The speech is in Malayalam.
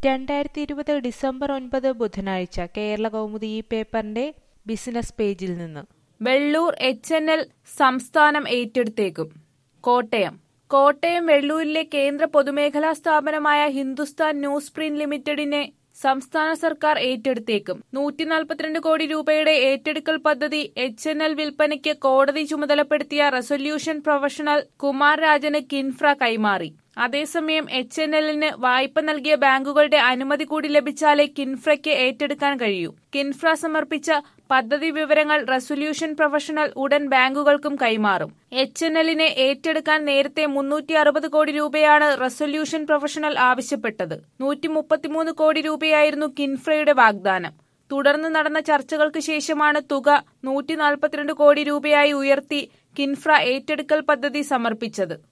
രണ്ടായിരത്തി ഇരുപത് ഡിസംബർ ഒൻപത് ബുധനാഴ്ച കേരള കൗമുദി ഈ പേപ്പറിന്റെ ബിസിനസ് പേജിൽ നിന്ന് വെള്ളൂർ എച്ച് എൻ എൽ സംസ്ഥാനം ഏറ്റെടുത്തേക്കും കോട്ടയം കോട്ടയം വെള്ളൂരിലെ കേന്ദ്ര പൊതുമേഖലാ സ്ഥാപനമായ ഹിന്ദുസ്ഥാൻ ന്യൂസ് പ്രിന്റ് ലിമിറ്റഡിനെ സംസ്ഥാന സർക്കാർ ഏറ്റെടുത്തേക്കും നൂറ്റി നാൽപ്പത്തിരണ്ട് കോടി രൂപയുടെ ഏറ്റെടുക്കൽ പദ്ധതി എച്ച് എൻ എൽ വിൽപ്പനയ്ക്ക് കോടതി ചുമതലപ്പെടുത്തിയ റെസൊല്യൂഷൻ പ്രൊഫഷണൽ കുമാർ രാജന് കിൻഫ്ര കൈമാറി അതേസമയം എച്ച് എൻ എല്ലിന് വായ്പ നൽകിയ ബാങ്കുകളുടെ അനുമതി കൂടി ലഭിച്ചാലേ കിൻഫ്രയ്ക്ക് ഏറ്റെടുക്കാൻ കഴിയൂ കിൻഫ്ര സമർപ്പിച്ച പദ്ധതി വിവരങ്ങൾ റെസൊല്യൂഷൻ പ്രൊഫഷണൽ ഉടൻ ബാങ്കുകൾക്കും കൈമാറും എച്ച് എൻ എല്ലിനെ ഏറ്റെടുക്കാൻ നേരത്തെ മുന്നൂറ്റി അറുപത് കോടി രൂപയാണ് റെസൊല്യൂഷൻ പ്രൊഫഷണൽ ആവശ്യപ്പെട്ടത് നൂറ്റി മുപ്പത്തിമൂന്ന് കോടി രൂപയായിരുന്നു കിൻഫ്രയുടെ വാഗ്ദാനം തുടർന്ന് നടന്ന ചർച്ചകൾക്ക് ശേഷമാണ് തുക നൂറ്റി നാൽപ്പത്തിരണ്ട് കോടി രൂപയായി ഉയർത്തി കിൻഫ്ര ഏറ്റെടുക്കൽ പദ്ധതി സമർപ്പിച്ചത്